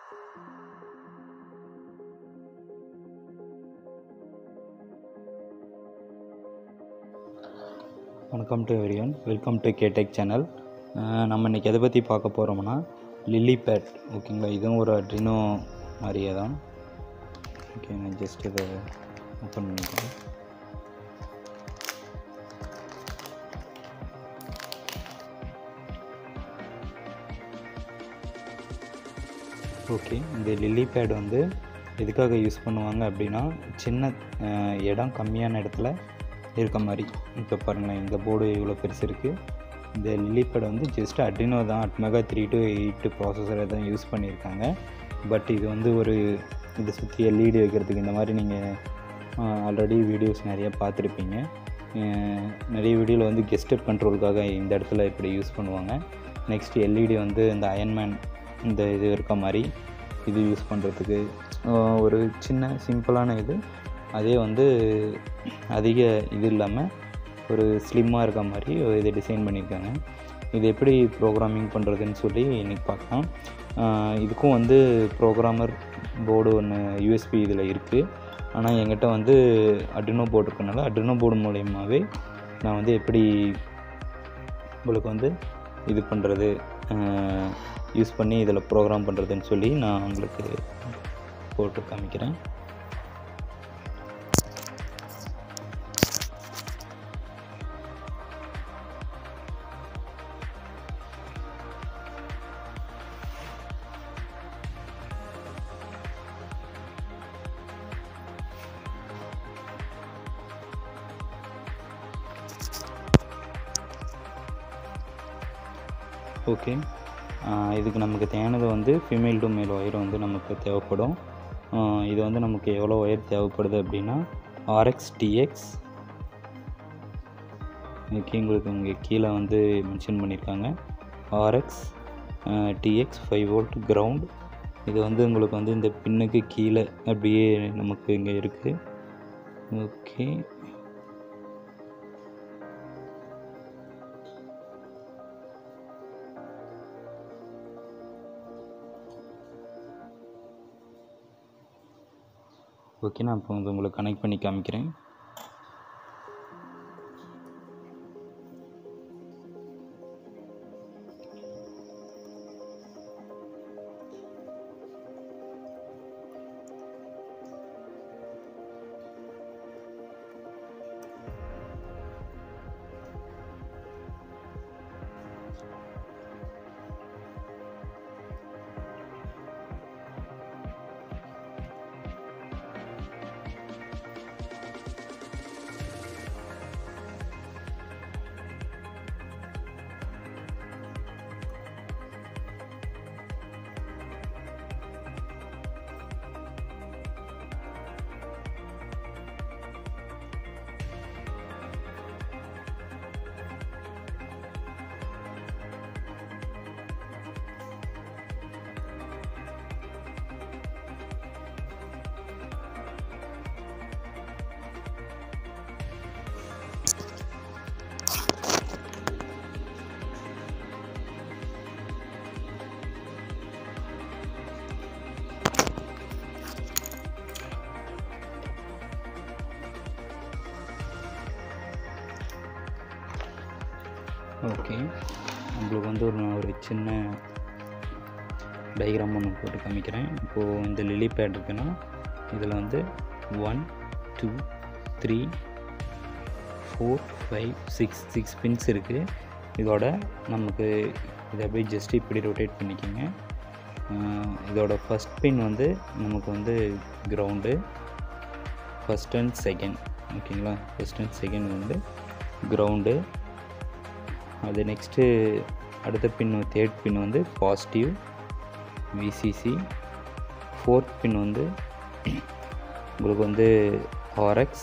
வணக்கம் to everyone welcome to கேடெக் channel நம்ம இன்றைக்கி எதை பற்றி பார்க்க போகிறோம்னா லில்லி பேட் ஓகேங்களா இதுவும் ஒரு அட்ரினோ மாதிரியே தான் ஓகே நான் ஜஸ்ட் இதை ஓப்பன் பண்ணிக்கிறேன் ஓகே இந்த லில்லி பேட் வந்து எதுக்காக யூஸ் பண்ணுவாங்க அப்படின்னா சின்ன அஹ், இடம் கம்மியான இடத்துல இருக்க மாதிரி இப்போ பாருங்களேன் இந்த போர்டு இவ்வளோ பெருசு இருக்குது இந்த லில்லி பேட் வந்து ஜஸ்ட் அட்ரினோ தான் அட்மெகா த்ரீ டு எயிட் ப்ராசஸரை தான் யூஸ் பண்ணியிருக்காங்க பட் இது வந்து ஒரு இதை சுற்றி எல்இடி வைக்கிறதுக்கு இந்த மாதிரி நீங்கள் ஆல்ரெடி வீடியோஸ் நிறைய பார்த்துருப்பீங்க அஹ், நிறைய வீடியோவில் வந்து கெஸ்டட் கண்ட்ரோலுக்காக இந்த இடத்துல இப்படி யூஸ் பண்ணுவாங்க நெக்ஸ்ட் எல்இடி வந்து இந்த அயன்மேன் இந்த இது இருக்க மாதிரி இது யூஸ் பண்ணுறதுக்கு ஒரு சின்ன சிம்பிளான இது அதே வந்து அதிக இது இல்லாமல் ஒரு ஸ்லிம்மாக இருக்க மாதிரி இது டிசைன் பண்ணியிருக்காங்க இது எப்படி ப்ரோக்ராமிங் பண்ணுறதுன்னு சொல்லி இன்றைக்கி பார்க்கலாம் ஆஹ் இதுக்கும் வந்து ப்ரோக்ராமர் போர்டு ஒன்று யூஎஸ்பி இதில் இருக்குது ஆனால் என்கிட்ட வந்து அட்ரினோ போர்டு இருக்கனால அட்ரினோ போர்டு மூலயமாவே நான் வந்து எப்படி உங்களுக்கு வந்து இது பண்ணுறது யூஸ் பண்ணி இதில் ப்ரோக்ராம் பண்ணுறதுன்னு சொல்லி நான் உங்களுக்கு போட்டு காமிக்கிறேன் ஓகே இதுக்கு நமக்கு தேவையானது வந்து ஃபீமேல் டு மேல் ஒயர் வந்து நமக்கு தேவைப்படும் ஆஹ் இது வந்து நமக்கு எவ்வளோ ஒயர் தேவைப்படுது அப்படின்னா ஆர்எக்ஸ் டிஎக்ஸ் ஓகே உங்களுக்கு இங்கே கீழே வந்து மென்ஷன் பண்ணியிருக்காங்க RX TX five volt ground இது வந்து உங்களுக்கு வந்து இந்த பின்னுக்கு கீழே அப்படியே நமக்கு இங்கே இருக்குது ஓகே ஓகே நான் இப்போ வந்து உங்களுக்கு கனெக்ட் பண்ணி காமிக்கிறேன் ஓகே உங்களுக்கு வந்து ஒரு நான் ஒரு சின்ன டயக்ராம் ஒன்று போட்டு காமிக்கிறேன் இப்போது இந்த லிலி பேட் இருக்குன்னா இதில் வந்து one two three four five six six pins இருக்குது இதோட நமக்கு இதை அப்படியே ஜஸ்ட் இப்படி ரொட்டேட் பண்ணிக்கோங்க ஆஹ் இதோட ஃபஸ்ட் பின் வந்து நமக்கு வந்து கிரவுண்டு ஃபஸ்ட் அண்ட் செகண்ட் ஓகேங்களா ஃபஸ்ட் அண்ட் செகண்ட் வந்து கிரவுண்டு அது நெக்ஸ்ட்டு அடுத்த பின் தேர்ட் பின் வந்து பாசிட்டிவ் விசிசி ஃபோர்த் பின் வந்து உங்களுக்கு வந்து RX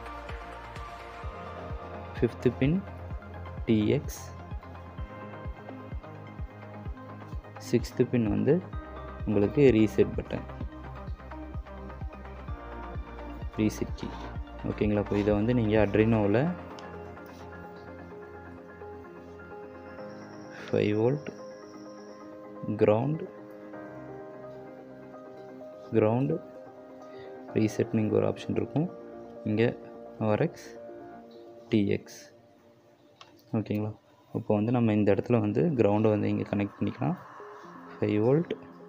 fifth pin TX sixth pin வந்து உங்களுக்கு ரீசெட் பட்டன் ரீசெட் கீ ஓகேங்களா இப்போ இதை வந்து நீங்கள் அட்ரினோவில் ஃபைவ் வோல்ட் கிரவுண்ட் கிரவுண்டு ரீசெட்னு இங்கே ஒரு ஆப்ஷன் இருக்கும் இங்கே ஆர்எக்ஸ் டிஎக்ஸ் ஓகேங்களா இப்போ வந்து நம்ம இந்த இடத்துல வந்து கிரவுண்டை வந்து இங்கே கனெக்ட் பண்ணிக்கலாம் five volt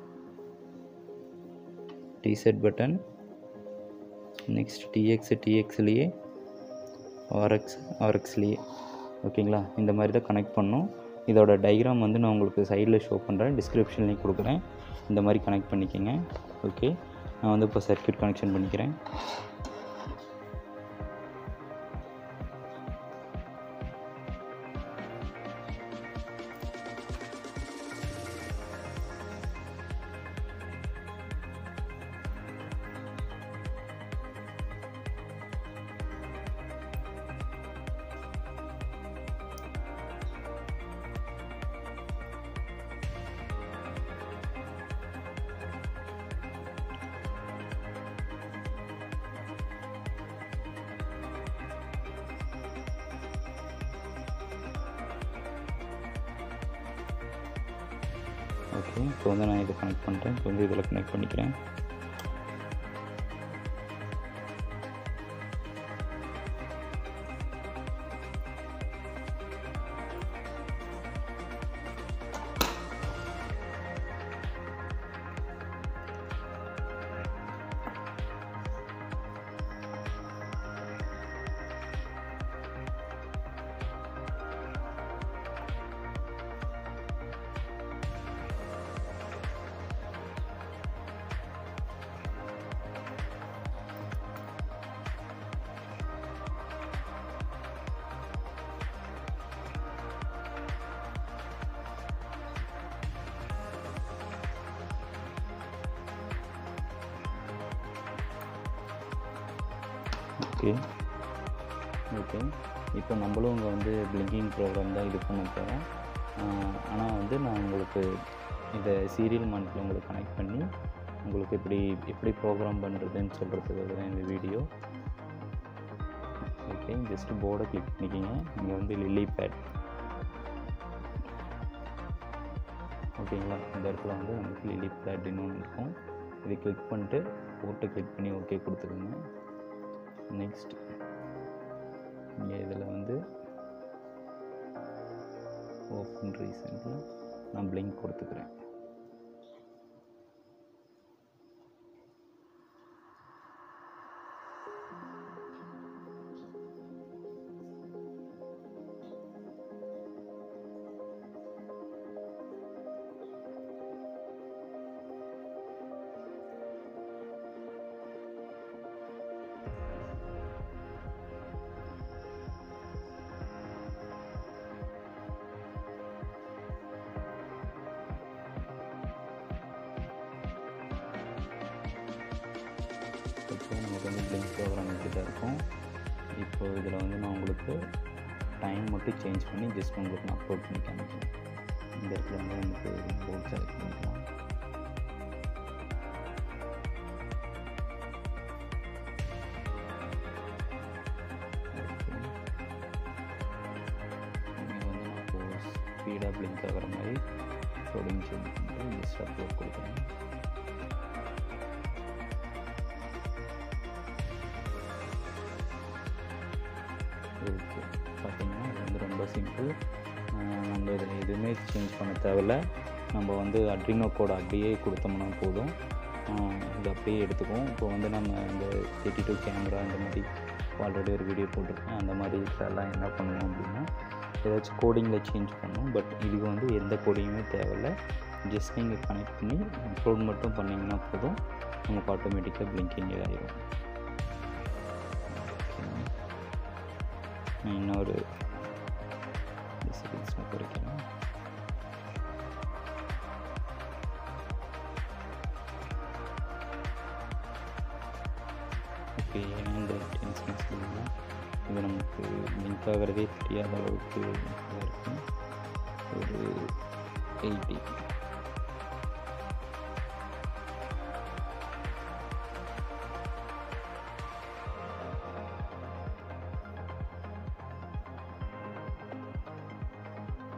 reset button next TX டிஎக்ஸ்லேயே ஆர்எக்ஸ் ஆர்எக்ஸ்லேயே ஓகேங்களா இந்த மாதிரி தான் கனெக்ட் பண்ணோம் இதோட டயக்ராம் வந்து நான் உங்களுக்கு சைடில் ஷோ பண்ணுறேன் டிஸ்கிரிப்ஷன்லேயும் கொடுக்குறேன் இந்த மாதிரி கனெக்ட் பண்ணிக்கோங்க ஓகே நான் வந்து இப்போ சர்க்யூட் கனெக்ஷன் பண்ணிக்கிறேன் ஓகே இப்போ வந்து நான் இதை கனெக்ட் பண்ணுறேன் இப்போ வந்து இதில் கனெக்ட் பண்ணிக்கிறேன் ஓகே ஓகே இப்போ நம்மளும் இங்கே வந்து பிளிங்கிங் ப்ரோக்ராம் தான் இது பண்ண போகிறோம் ஆனால் வந்து நான் உங்களுக்கு இதை சீரியல் மானிட்டில் உங்களுக்கு கனெக்ட் பண்ணி உங்களுக்கு இப்படி எப்படி ப்ரோக்ராம் பண்ணுறதுன்னு சொல்கிறதுக்காக தான் இந்த வீடியோ ஓகே ஜஸ்ட்டு போர்டை கிளிக் பண்ணிக்கிங்க இங்கே வந்து லில்லி பேட் ஓகேங்களா இந்த இடத்துல வந்து நமக்கு லில்லி பேட்னு ஒன்று இருக்கும் இதை கிளிக் பண்ணிட்டு போட்டு கிளிக் பண்ணி ஓகே கொடுத்துருங்க நெக்ஸ்ட் இங்கே இதில் வந்து ஓப்பன் ரீசெண்டில் நான் பிளிங்க் கொடுத்துக்கிறேன் இப்போ நமக்கு வந்து பிளிங்க் ப்ரோக்ராம் கிட்ட இருக்கும் இப்போ இதில் வந்து நான் உங்களுக்கு டைம் மட்டும் சேஞ்ச் பண்ணி ஜஸ்ட் உங்களுக்கு நான் அப்லோட் பண்ணி காமிக்கிறேன் இந்த இடத்துல வந்து நமக்கு போர்ட் செலக்ட் பண்ணிக்கலாம் இங்கே வந்து நான் இப்போ ஸ்பீடாக பிளிங்க் ஆகிற மாதிரி லோடிங் சேஞ்ச் பண்ணிட்டு ஜஸ்ட் அப்லோட் கொடுக்குறேன் ஓகே பார்த்தீங்கன்னா இது வந்து ரொம்ப சிம்பிள் நம்ம இதில் எதுவுமே சேஞ்ச் பண்ண தேவையில்ல நம்ம வந்து அட்ரினோ கோட் அப்படியே கொடுத்தோம்னா போதும் ஆஹ் இது அப்படியே எடுத்துக்குவோம் இப்போ வந்து நம்ம இந்த தேர்ட்டி டூ கேமரா இந்த மாதிரி ஆல்ரெடி ஒரு வீடியோ போட்டிருக்கேன் அந்த மாதிரி இதெல்லாம் என்ன பண்ணுவோம் அப்படின்னா ஏதாச்சும் கோடிங்கில் சேஞ்ச் பண்ணுவோம் பட் இதுக்கு வந்து எந்த கோடிங்குமே தேவையில்ல ஜஸ்ட் நீங்கள் கனெக்ட் பண்ணி அப்லோட் மட்டும் பண்ணிங்கன்னா போதும் நமக்கு ஆட்டோமேட்டிக்காக பிளிங்கிங் ஆயிடும் ஓகே நான் இன்னொரு செகண்ட்ஸ் குறைக்கிறேன் ஓகே ஏன் இந்த டென் செகண்ட்ஸ் இது நமக்கு லிங்க் ஆகிறதே தெரியாத அளவுக்கு இதாக இருக்கும் ஒரு எயிட்டி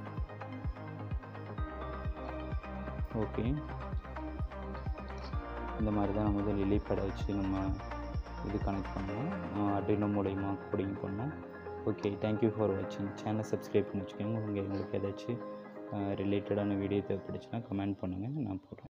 ஓகே இந்த மாதிரி தான் நம்ம வந்து லிலி பேடை வச்சு நம்ம இது கனெக்ட் பண்ணோம் அட்ரினோ மூலயமா கோடிங் பண்ணோம் ஓகே தேங்க்யூ ஃபார் வாட்சிங் சேனலை சப்ஸ்கிரைப் பண்ணி வச்சுக்கோங்க உங்கள் உங்களுக்கு ஏதாச்சும் ரிலேட்டடான வீடியோ தேவைப்படுச்சுன்னா கமெண்ட் பண்ணுங்கள் நான் போடுறேன்